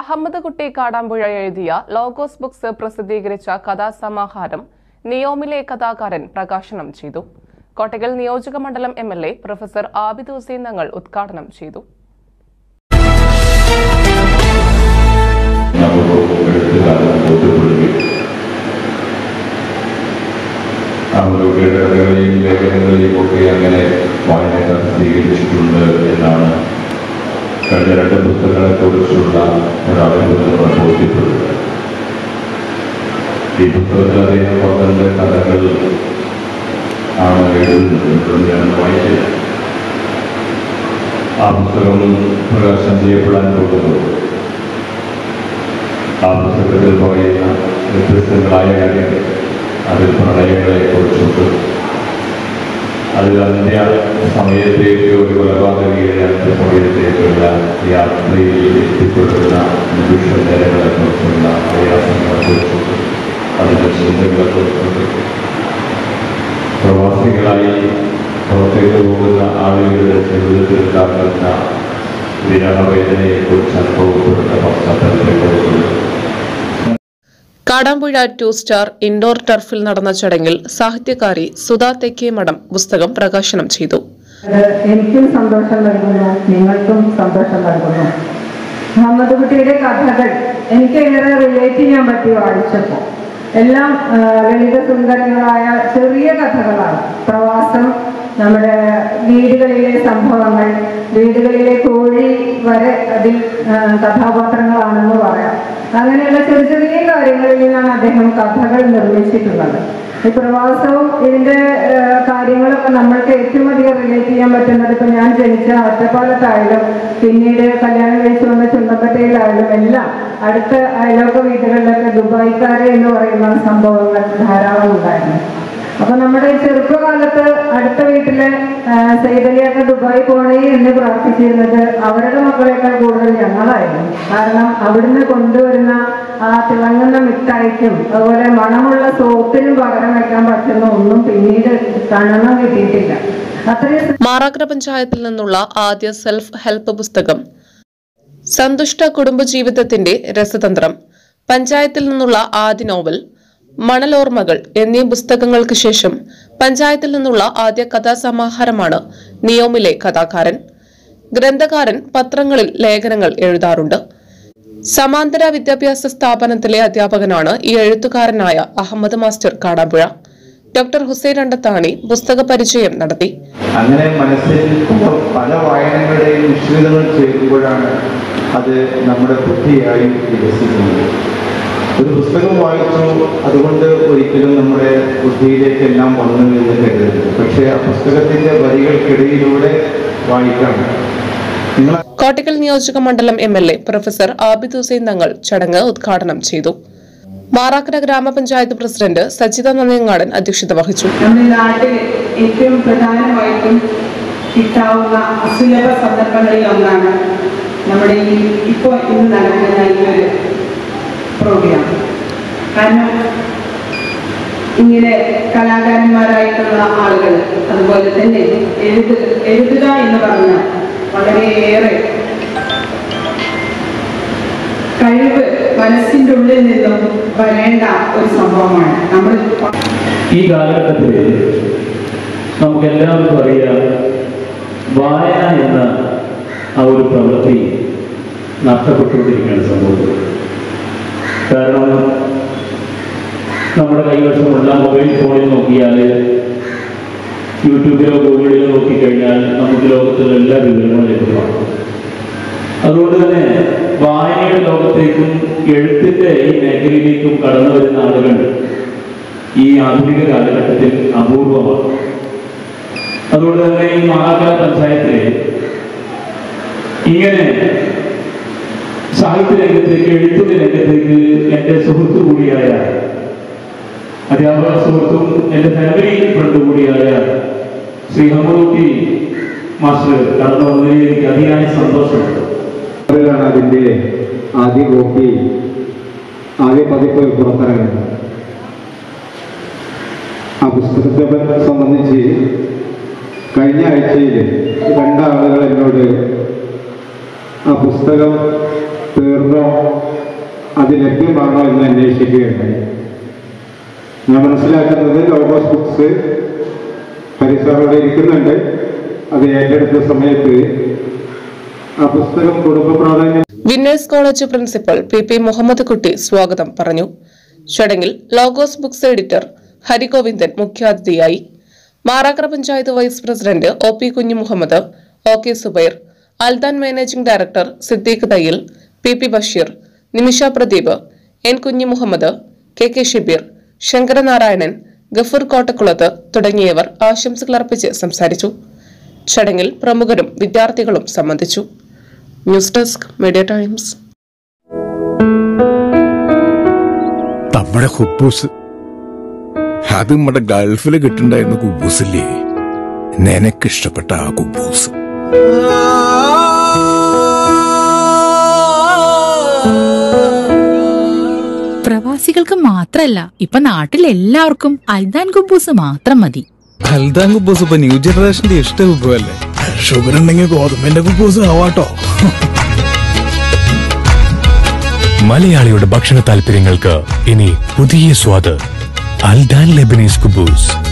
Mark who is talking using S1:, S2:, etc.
S1: അഹമ്മദ് കുട്ടി കാടാമ്പുഴ എഴുതിയ logos books പ്രസിദ്ധീകരിച്ച കഥാസമാഹാരം നിയോമിലെ കഥാകാരൻ പ്രകാശനം ചെയ്തു കോട്ടകൽ നിയോജക മണ്ഡലം M L A professor Abid Hussain Thangal ഉദ്ഘാടനം ചെയ്തു
S2: നമുക്ക് എഴുത്തുകാരൻ ബോധ്യപ്പെടുകയും അവരുടെ കഥകളെയും ലേഖനങ്ങളെയും ഒക്കെ അങ്ങനെ വായനക്കാർ സ്വീകരിച്ചിട്ടുണ്ട് എന്നാണ് കഴിഞ്ഞ രണ്ട് പുസ്തകങ്ങളെക്കുറിച്ചുള്ള ഒരറിവ് നമ്മൾ ബോധ്യപ്പെടുന്നത് ഈ പുസ്തകത്തിൽ അദ്ദേഹം പന്ത്രണ്ട് കഥകൾ ആണ് എഴുതുന്നത് എന്ന് ഞാൻ വായിച്ചത് ആ പുസ്തകം പ്രകാശനം ചെയ്യപ്പെടാൻ പോകുന്നത് ആ പുസ്തകത്തിൽ പറയുന്ന വ്യത്യസ്തങ്ങളായ കാര്യങ്ങൾ അതിൽ പ്രണയങ്ങളെക്കുറിച്ചുണ്ട് അതിൽ അതിൻ്റെ സമയത്തേക്ക് ഒരു കൊലപാതകയുടെ അടുത്ത സമയത്തേക്കുള്ള യാത്രയിൽ എത്തിപ്പെടുന്ന നിമിഷ നേരങ്ങളെക്കുറിച്ചുള്ള പ്രയാസങ്ങളെക്കുറിച്ചുണ്ട് അതിൻ്റെ ചിന്തകളെക്കുറിച്ചുണ്ട് പ്രവാസികളായി പുറത്തേക്ക് പോകുന്ന ആളുകളുടെ ജീവിതത്തിൽ ഉണ്ടാകുന്ന വിരഹവേദനയെക്കുറിച്ച് അനുഭവപ്പെടുന്ന പശ്ചാത്തലത്തെക്കുറിച്ചുണ്ട്
S1: കാടാമ്പുഴ ടു സ്റ്റാർ ഇൻഡോർ ടർഫിൽ നടന്ന ചടങ്ങിൽ സാഹിത്യകാരി സുധാ തെക്കേമഠം പുസ്തകം പ്രകാശനം ചെയ്തു
S3: അത് എനിക്കും സന്തോഷം നൽകുന്നു നിങ്ങൾക്കും സന്തോഷം നൽകുന്നു മുഹമ്മദ് കുട്ടിയുടെ കഥകൾ എനിക്ക് ഏറെ റിലേറ്റ് ചെയ്യാൻ പറ്റി വായിച്ചപ്പോൾ എല്ലാം ആ, ലളിത സുന്ദരങ്ങളായ ചെറിയ കഥകളാണ് പ്രവാസം നമ്മുടെ വീടുകളിലെ സംഭവങ്ങൾ വീടുകളിലെ കോഴി വരെ അതിൽ ആ, കഥാപാത്രങ്ങളാണെന്ന് പറയാം അങ്ങനെയുള്ള ചെറിയ ചെറിയ കാര്യങ്ങളിൽ നിന്നാണ് അദ്ദേഹം കഥകൾ നിർമ്മിച്ചിട്ടുള്ളത് ഈ പ്രവാസവും ഇതിന്റെ ഏഹ്, കാര്യങ്ങളൊക്കെ നമ്മൾക്ക് ഏറ്റവും അധികം റിലേറ്റ് ചെയ്യാൻ പറ്റുന്നത് ഇപ്പൊ ഞാൻ ജനിച്ച ഒറ്റപ്പാലത്തായാലും പിന്നീട് കല്യാണം കഴിച്ചു വന്ന ചുണ്ടപ്പറ്റയിലായാലും എല്ലാം അടുത്ത അയലോക വീടുകളിലൊക്കെ ദുബായിക്കാരെ എന്ന് പറയുന്ന സംഭവങ്ങൾ ധാരാളം ഉണ്ടായിരുന്നു അപ്പൊ നമ്മുടെ ഈ ചെറുപ്പകാലത്ത് അടുത്ത വീട്ടിലെ സൈതലിയൊക്കെ ദുബായി പോണേ എന്ന് പ്രാർത്ഥിച്ചിരുന്നത് അവരുടെ മക്കളെക്കാൾ കൂടുതൽ ഞങ്ങളായിരുന്നു കാരണം അവിടുന്ന് കൊണ്ടുവരുന്ന ആ തിളങ്ങുന്ന മിഠായിക്കും അതുപോലെ മണമുള്ള സോപ്പിനും പകരം വെക്കാൻ പറ്റുന്ന ഒന്നും പിന്നീട് കാണണം കിട്ടിയിട്ടില്ല അത്രയും
S1: മാറാക്കര പഞ്ചായത്തിൽ നിന്നുള്ള ആദ്യ സെൽഫ് ഹെൽപ്പ് പുസ്തകം സന്തുഷ്ട കുടുംബജീവിതത്തിന്റെ രസതന്ത്രം പഞ്ചായത്തിൽ നിന്നുള്ള ആദ്യ നോവൽ മണലോർമ്മകൾ എന്നീ പുസ്തകങ്ങൾക്ക് ശേഷം പഞ്ചായത്തിൽ നിന്നുള്ള ആദ്യ കഥാസമാഹാരമാണ് നിയോമിലെ കഥാകാരൻ ഗ്രന്ഥകാരൻ പത്രങ്ങളിൽ ലേഖനങ്ങൾ എഴുതാറുണ്ട് സമാന്തര വിദ്യാഭ്യാസ സ്ഥാപനത്തിലെ അധ്യാപകനാണ് ഈ എഴുത്തുകാരനായ അഹമ്മദ് മാസ്റ്റർ കാടാമ്പുഴ ഡോക്ടർ ഹുസൈൻ രണ്ടത്താണി പുസ്തക പരിചയം നടത്തി
S4: അങ്ങനെ മനസ്സിൽ പല വായനകളുടെയും മിശ്രിതങ്ങൾ ചേരുമ്പോഴാണ് അത് നമ്മുടെ ബുദ്ധിയായി വികസിക്കുന്നത് ഒരു പുസ്തകം വായിച്ചു അതുകൊണ്ട് ഒരിക്കലും നമ്മുടെ ബുദ്ധിയിലേക്ക് എല്ലാം വന്നു എന്ന് കരുതരുത് പക്ഷേ ആ പുസ്തകത്തിന്റെ വരികൾക്കിടയിലൂടെ വായിക്കണം നിങ്ങൾ
S1: കോട്ടക്കൽ നിയോജക മണ്ഡലം M L A professor Abid Hussain Thangal ചടങ്ങ് ഉദ്ഘാടനം ചെയ്തു മാറാക്കര ഗ്രാമപഞ്ചായത്ത് പ്രസിഡന്റ് സജിത നന്ദിയങ്ങാടൻ അധ്യക്ഷത വഹിച്ചു
S3: നമ്മുടെ നാട്ടിൽ ഏറ്റവും പ്രധാനമായിട്ടും കിട്ടാവുന്ന അസുലഭ സന്ദർഭങ്ങളിൽ ഒന്നാണ് നമ്മുടെ ഈ ഇപ്പോൾ ഇന്ന് നടക്കുന്ന ഈ ഒരു പ്രോഗ്രാം കാരണം ഇങ്ങനെ കലാകാരന്മാരായിട്ടുള്ള ആളുകൾ അതുപോലെ തന്നെ എഴുതു എഴുതുക എന്ന് പറഞ്ഞാൽ വളരെയേറെ കഴിവ് മനസ്സിൻ്റെ ഉള്ളിൽ നിന്നും വരേണ്ട ഒരു സംഭവമാണ് നമ്മൾ
S5: ഈ കാലഘട്ടത്തിൽ നമുക്ക് എല്ലാവർക്കും അറിയാം വായന എന്ന ആ ഒരു പ്രവൃത്തി നഷ്ടപ്പെട്ടുകൊണ്ടിരിക്കുകയാണ് സമൂഹത്തിൽ കാരണം നമ്മുടെ കൈവശമുള്ള മൊബൈൽ ഫോണിൽ നോക്കിയാൽ യൂട്യൂബിലോ ഗൂഗിളിലോ നോക്കിക്കഴിഞ്ഞാൽ നമുക്ക് ലോകത്തുള്ള എല്ലാ വിവരങ്ങളും ലഭ്യമാണ് അതുകൊണ്ട് തന്നെ വായനയുടെ ലോകത്തേക്കും എഴുത്തിന്റെ ഈ മേഖലയിലേക്കും കടന്നു വരുന്ന ആളുകൾ ഈ ആധുനിക കാലഘട്ടത്തിൽ അപൂർവമാണ് അതുകൊണ്ട് തന്നെ ഈ മാറാക്കര പഞ്ചായത്തിലെ ഇങ്ങനെ സാഹിത്യ രംഗത്തേക്ക് എഴുത്തിന്റെ രംഗത്തേക്ക് എൻ്റെ സുഹൃത്തു കൂടിയായ അധ്യാപക സുഹൃത്തും എൻ്റെ ഫാമിലി ഫ്രണ്ട് കൂടിയായ ശ്രീ ഹമ്മൂട്ടി മാസ്റ്റർ കടന്നു വന്നതിൽ എനിക്ക് അതിയായ സന്തോഷമുണ്ട്
S6: ാണ് അതിൻ്റെ ആദ്യ കോപ്പി ആദ്യ പതിപ്പ് പുറത്തിറങ്ങുന്നത് ആ പുസ്തകത്തെ സംബന്ധിച്ച് കഴിഞ്ഞ ആഴ്ചയിൽ രണ്ടാളുകൾ എന്നോട് ആ പുസ്തകം തീർന്നോ അത് ലഭ്യമാണോ എന്ന് അന്വേഷിക്കുകയുണ്ടായി ഞാൻ മനസ്സിലാക്കുന്നത് ലോഗോസ് ബുക്സ് ഹരിസാർ അവിടെ ഇരിക്കുന്നുണ്ട് അത് ഏറ്റെടുത്ത സമയത്ത് ആ പുസ്തകം കുടുംബ പ്രാധാന്യം
S1: winners college principal P P Muhammad Kutty സ്വാഗതം പറഞ്ഞു ചടങ്ങിൽ ലോഗോസ് ബുക്സ് എഡിറ്റർ ഹരിഗോവിന്ദൻ മുഖ്യാതിഥിയായി Marakkara panchayat vice president O P Kunju Muhammad O K Zubair Aldan managing director Siddique Thayyil P P Basheer Nimisha Pradeep N Kunju Muhammad K K Shibir Sankaranarayanan Gafoor കോട്ടക്കുളത്ത് തുടങ്ങിയവർ ആശംസകൾ അർപ്പിച്ച് സംസാരിച്ചു ചടങ്ങിൽ പ്രമുഖരും വിദ്യാർത്ഥികളും സംബന്ധിച്ചു ന്യൂസ് ഡെസ്ക് മീഡിയ ടൈംസ്
S7: നമ്മുടെ കുബൂസ് അത് നമ്മുടെ ഗൾഫിൽ കിട്ടുണ്ടായിരുന്ന കുബൂസില്ലേ നിനക്കിഷ്ടപ്പെട്ട ആ കുബൂസ്
S8: പ്രവാസികൾക്ക് മാത്രല്ല ഇപ്പൊ നാട്ടിൽ എല്ലാവർക്കും അൽദാൻ കുബൂസ് മാത്രം മതി
S9: ഹൽദാൻ കുബൂസ് ഇപ്പൊ ന്യൂ ജനറേഷന്റെ ഇഷ്ട കുബുവല്ലേ
S7: ഷുഗർ ഉണ്ടെങ്കിൽ ഗോതമ്പിന്റെ കുബൂസ് ആവാട്ടോ
S10: മലയാളിയുടെ ഭക്ഷണ താല്പര്യങ്ങൾക്ക് ഇനി പുതിയ സ്വാദ് അൽദാൻ ലെബനീസ് കുബൂസ്